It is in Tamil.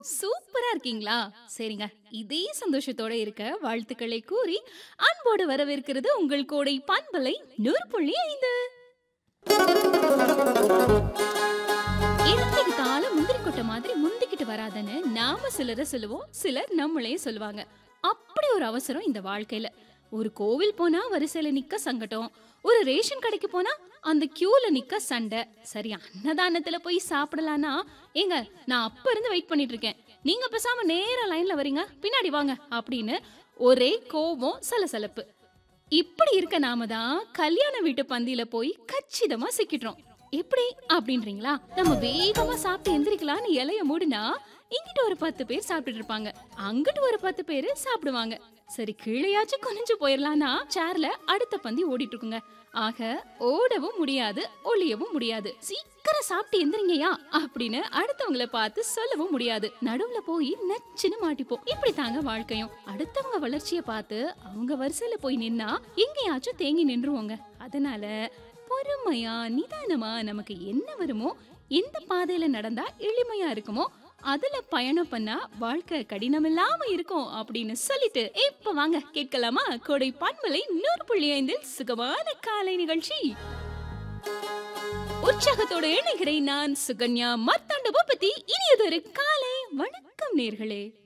சூப்பரா இருக்கீங்களா சரிங்க இதே சந்தோஷத்தோட இருக்க வாழ்த்துக்களை கூறி அன்போடு வரவேற்கிறது உங்கள் கோடை பண்பலை நூறு புள்ளி ஐந்து எடுத்துக்கிட்டாலும் முந்திரி கொட்டை மாதிரி முந்திக்கிட்டு வராதன்னு நாம சிலரை சொல்லுவோம் சிலர் நம்மளே சொல்லுவாங்க அப்படி ஒரு அவசரம் இந்த வாழ்க்கையில ஒரு கோவில் போனா வரிசையில நிக்க சங்கடம் ஒரு ரேஷன் கடைக்கு போனா அந்த கியூல நிக்க சண்டை சரி அன்னதானத்துல போய் சாப்பிடலான்னா ஏங்க நான் அப்ப இருந்து வெயிட் பண்ணிட்டு இருக்கேன் நீங்க பேசாம நேரா லைன்ல வரீங்க பின்னாடி வாங்க அப்படின்னு ஒரே கோபம் சலசலப்பு இப்படி இருக்க நாம தான் கல்யாண வீட்டு பந்தியில போய் கச்சிதமா சிக்கிட்டோம் எப்படி அப்படின்றீங்களா நம்ம வேகமா சாப்பிட்டு எந்திரிக்கலாம்னு இலைய மூடினா இங்கிட்டு ஒரு பத்து பேர் சாப்பிட்டுட்டு இருப்பாங்க அங்கிட்டு ஒரு பத்து பேர் சாப்பிடுவாங்க சரி கீழையாச்சும் குனிஞ்சு போயிடலாம்னா சேர்ல அடுத்த பந்தி ஓடிட்டு இருக்குங்க ஆக ஓடவும் முடியாது ஒளியவும் முடியாது சீக்கிரம் சாப்பிட்டு எந்திரிங்கயா அப்படின்னு அடுத்தவங்கள பார்த்து சொல்லவும் முடியாது நடுவுல போய் நச்சுன்னு மாட்டிப்போம் இப்படி தாங்க வாழ்க்கையும் அடுத்தவங்க வளர்ச்சியை பார்த்து அவங்க வரிசையில போய் நின்னா எங்கேயாச்சும் தேங்கி நின்றுவோங்க அதனால பொறுமையா நிதானமா நமக்கு என்ன வருமோ எந்த பாதையில நடந்தா எளிமையா இருக்குமோ அதுல பயணம் பண்ணா வாழ்க்கை கடினம் இல்லாம இருக்கும் அப்படின்னு சொல்லிட்டு இப்ப வாங்க கேட்கலாமா கோடை பன்மலை நூறு புள்ளி ஐந்தில் சுகமான காலை நிகழ்ச்சி உற்சாகத்தோட இணைகிறேன் நான் சுகன்யா மத்தாண்ட பத்தி இனியதொரு காலை வணக்கம் நேர்களே